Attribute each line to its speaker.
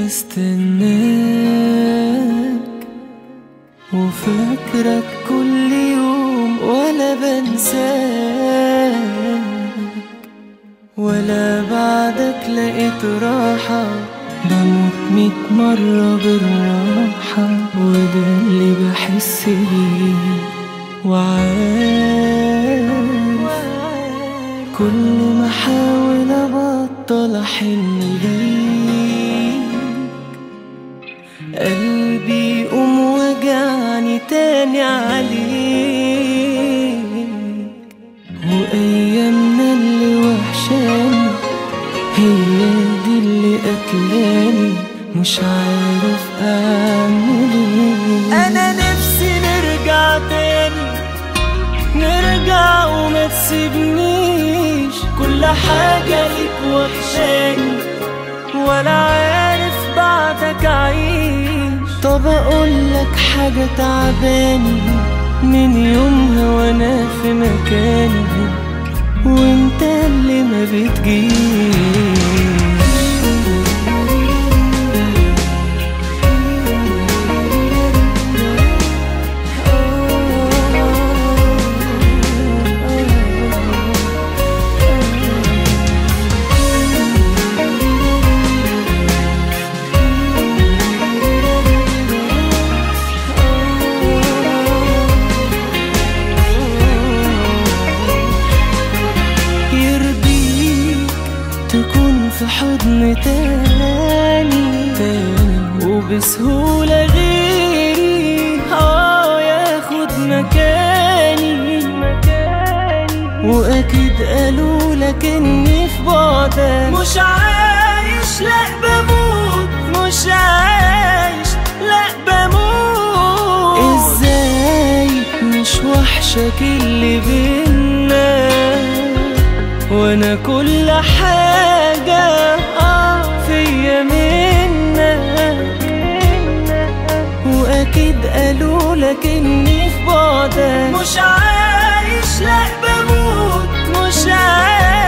Speaker 1: بستناك وفاكرك كل يوم ولا بنساك ولا بعدك لقيت راحة بموت ميت مرة بالراحة وده اللي بحس بيه وعارف كل ما احاول ابطل احن ليك قلبي يقوم وجعني تاني عليك وايامنا اللي وحشاني هي دي اللي قتلاني مش عارف اعمل ايه انا نفسي نرجع تاني نرجع وما تسيبنيش كل حاجة ليك وحشاني ولا عارف بعدك عيش طب اقولك حاجة تعباني من يومها وانا في مكاني وانت اللي ما بتجيش يرضيك تكون في حضن تاني تاني وبسهولة غيري اه ياخد مكاني مكاني واكيد قالوا لك اني في بعدك مش عايش لا بموت مش عايش لا بموت ازاي مش وحشك اللي بينا وانا كل حاجة اه فيا منك واكيد قالوا لك اني في بعدك مش عايش لا بموت مش عايش